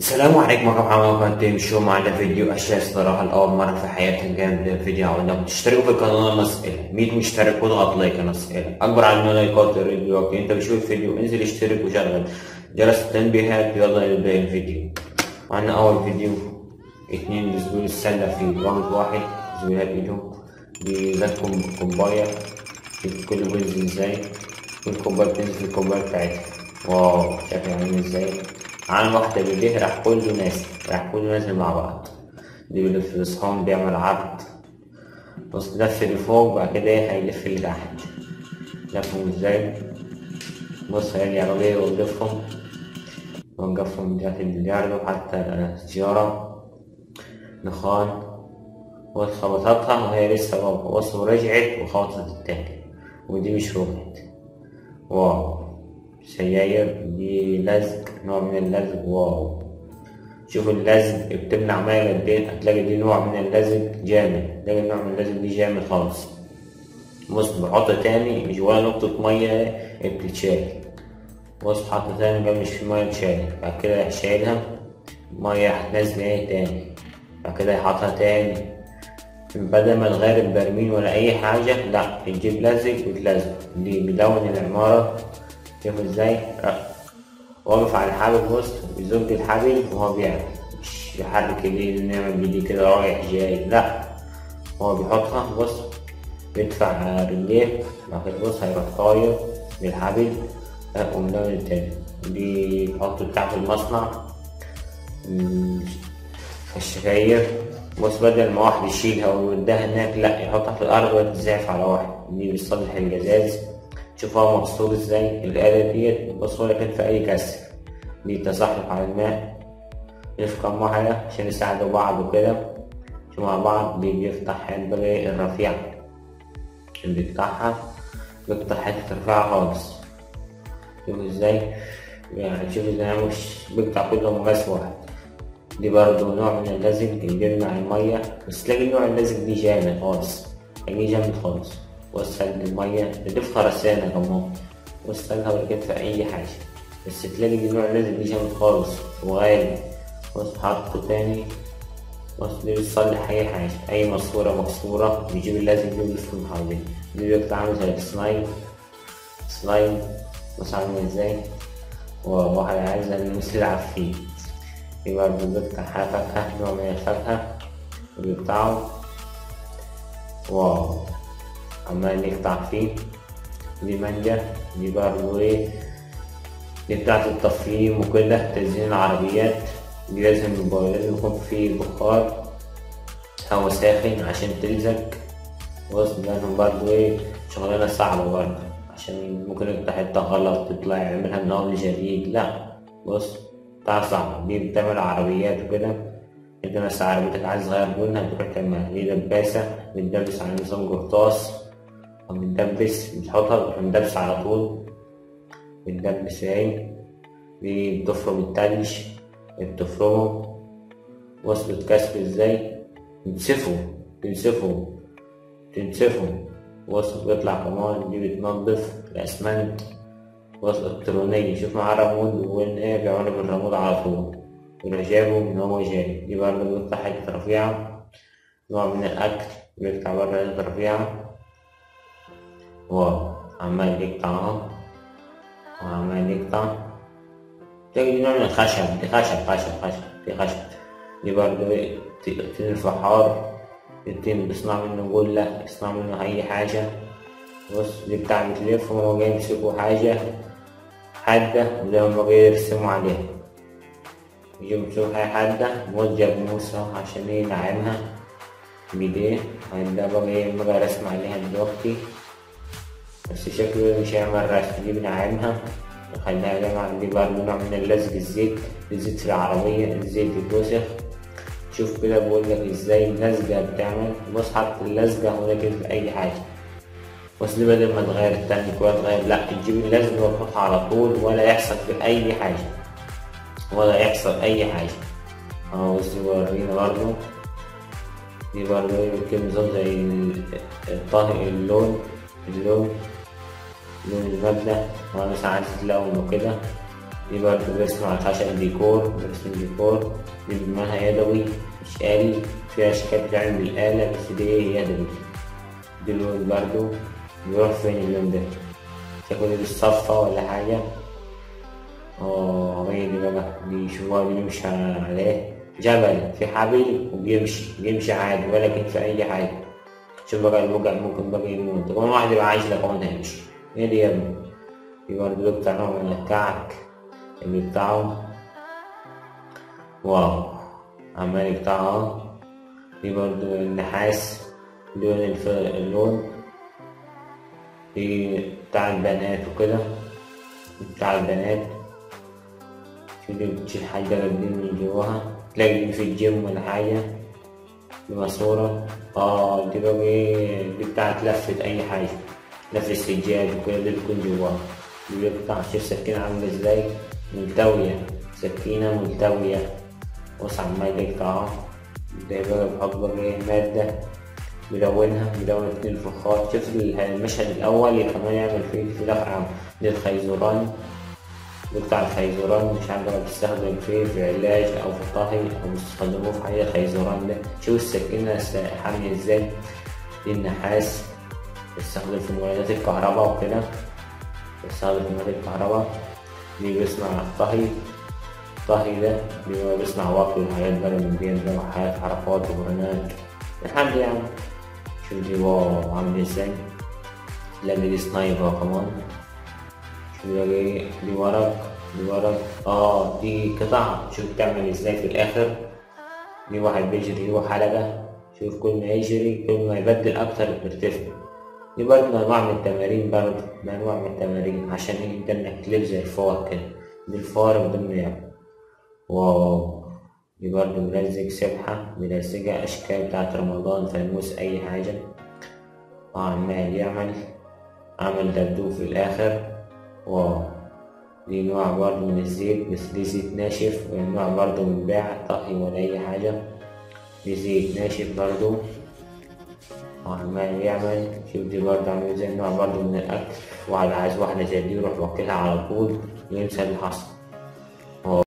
السلام عليكم ورحمة الله وبركاته شو معنا فيديو أشياء الصراحة لأول مرة في حياتي جامد فيديو عاوزكم تشتركوا في القناة نسأل 100 مشترك واضغط لايك نسأل أكبر عدد لايكات الفيديو أوكي أنت بتشوف الفيديو انزل اشترك وشغل جرس التنبيهات يلا نبدأ الفيديو معنا أول فيديو اتنين بيسجلوا السلة في راوند واحد زميلات إيدهم بيذاكروا كوباية كل بينزل ازاي كل كوباية بتنزل في الكوباية بتاعتها واو شكلها عامل ازاي عن واحدة بالليل راح كله نازل راح كله نازل مع بعض دي بيلف الصحون بيعمل عرض بص لف لفوق بعد كده ايه هيلف لتحت لفهم ازاي بص هي العربية ونلفهم ونقفهم تحت البلياردو حتى السيارة نخان بص خبطتها وهي لسه واقفة بص ورجعت وخبطت التاني ودي مش روحت واو سجاير دي لزق نوع من اللزق واو شوف اللزق بتمنع مية قد ايه هتلاقي دي نوع من اللزق جامد تلاقي نوع من اللزق دي جامد خالص بص بحط تاني مش ولا نقطة مية بتتشال بص حط تاني بقى مش في مية تشال بعد كده شايلها مية هتنزل ايه تاني بعد كده يحطها تاني بدل ما تغير البرميل ولا أي حاجة لأ تجيب لزق وتلزق دي بيلون العمارة شوف ازاي واقف على الحبل بص بيزج الحبل وهو بيعمل مش يحرك ايديه نعمل بايديه كده رايح جاي لا هو بيحطها بص بيدفع رجليه بعد كده بص هيروح طاير بالحبل وملون التاني بيحطه بتاع في المصنع في الشفاير بص بدل ما واحد يشيلها ويوديها هناك لا يحطها في الأرض وتزعف على واحد دي بيصلح الجزاز شوف هو مكسور ازاي الآلة ديت مكسورة كده في أي كسر دي تزحلق على الماء نشوف كم واحدة عشان يساعدوا بعض وكده شوف مع بعض دي بيفتح البغي الرفيع اللي بيفتحها بيفتح حتة رفيعة خالص شوف ازاي يعني شوف ازاي مش بيقطع كله مقاس واحد دي برضه نوع من اللزق اللي بيمنع المية بس تلاقي نوع اللزق دي جامد خالص يعني جامد خالص وسل المية تضيفها رسانة كمان وسلها ولا في أي حاجة بس تلاقي دي نوع لازم دي جامد خالص وغالي بص حاطه تاني بص دي بتصلح أي حاجة أي ماسورة مكسورة بيجيب اللازم دي ويلف حواليه دي بيطلع عامل زي السلايم سلايم بص عامل ازاي وواحد عايز المس يلعب فيه دي برضه بيقطع فاكهة نوع من الفاكهة وبيقطعه واو عمال يقطع فيه دي مانجا دي برضه ايه دي بتاعت التفخيم وكده تزيين العربيات دي لازم لازم يكون فيه بخار هوا ساخن عشان تلزق بص لأنهم برضه ايه شغلانة صعبة برضه عشان ممكن يقطع حتة غلط تطلع يعملها من أول جديد لا بص بتاع صعبة دي بتعمل عربيات وكده انت مثلا عربيتك عايز تغير لونها بتروح تعملها دي دباسة بتدبس على نظام قرطاس بتدبس بتحطها بتدبس على طول بتدبس اهي دي بتفرم التلج بتفرمه وصلة كسر ازاي تنسفه تنسفه تنسفه وصل بيطلع كمان دي بتنضف الأسمنت وصل إلكترونية شوف معاه رمود وين ايه بيعملوا بالرمود على طول يروح جايبه من هو جاي دي برضه بيقطع حتة رفيعة نوع من الأكل بيقطع برضه حتة رفيعة واو عمال يقطع اهو وعمال يقطع تلاقي دي نوع من الخشب دي خشب خشب خشب دي خشب دي برضه تين الفحار التين بيصنع منه جلة بيصنع منه أي حاجة بص دي بتاع بتلف وهو جاي يمسكوا حاجة حادة وده هما جاي يرسموا عليها يجيبوا يمسكوا حاجة حادة موجه بموسى عشان ينعمها بإيديه هيبدأ بقى ايه بقى رسم عليها دلوقتي بس شكله مش هيعمل رسم دي بنعمها نخليها جامعة دي برضه نوع من اللزق الزيت الزيت في العربية الزيت يتوسخ شوف كده بقول لك ازاي اللزقة بتعمل بص حط اللزقة هنا كده في أي حاجة بس دي بدل ما تغير التانك ولا تغير لأ تجيب اللزقة وتحطها على طول ولا يحصل في أي حاجة ولا يحصل أي حاجة أهو بص ورينا برضه دي برضه يمكن نظام زي الطهي اللون اللون لون المبنى وأنا مثلا عايز تلون وكده دي برضه بيصنع الخشب ديكور برسم ديكور دي بمعنى يدوي مش آلي في أشكال بتعمل بالآلة بس دي إيه يدوي دي اللون برضه بيروح فين اللون ده تاكل بالصفة ولا حاجة اه هي دي بقى دي شوفوها بيمشي عليه جبل في حبل وبيمشي بيمشي عادي ولا كان في أي حاجة شوف بقى الوجع ممكن بقى يموت كمان واحد يبقى عايش لك كمان هيمشي ايه دي يا ابني في برضه بتاع نوع من الكعك اللي بتاعه واو عمال بتاعه في برضه النحاس لون الف... اللون في بتاع البنات وكده بتاع البنات في اللي بتشيل حاجة جديد من جواها تلاقي دي في الجيم ولا حاجة دي ماسورة اه دي بقى ايه دي بتاعت لفة أي حاجة لفة السجاد وكده دي بتكون جواها دي بتاع شوف السكينة عاملة ازاي ملتوية سكينة ملتوية بص عمال يقطع ده بقى بحط بقى ايه مادة ملونها ملون اتنين فخار شوف المشهد الأول كمان يعمل فيه في الآخر دي الخيزران بتاع الخيزران مش عارف بقى بتستخدم فيه في علاج أو في طهي أو بتستخدموه في حاجة الخيزران ده شوف السكينة حامية ازاي دي النحاس بتستخدم في مولدات الكهرباء وكده بتستخدم في مولدات الكهرباء دي بيصنع طهي الطهي ده بيبقى بيصنع وقت وحاجات بقى من دي بقى وحاجات حركات وبرنات الحمد يعني شوف دي واو عامل ازاي لا دي سنايبر كمان شوف ده ايه دي ورق دي ورق اه دي قطع شوف تعمل ازاي في الاخر دي واحد بيجري هو حلقة شوف كل ما يجري كل ما يبدل اكتر بيرتفع دي برضه انواع من التمارين برضه انواع من التمارين عشان ايه ده انك تلف زي الفار كده دي الفار بدون يعني واو دي برضه ملزق سبحة ملزقة أشكال بتاعت رمضان فانوس أي حاجة وعمال يعمل عمل دبدوب في الآخر واو دي نوع برضه من الزيت بس دي زيت ناشف ونوع برضه من بيع طهي ولا أي حاجة دي زيت ناشف برضه وعمال يعمل شوف دي برضه عامل زي نوع برضه من الأكل واحد عايز واحدة زي دي يروح واكلها على طول وينسى اللي حصل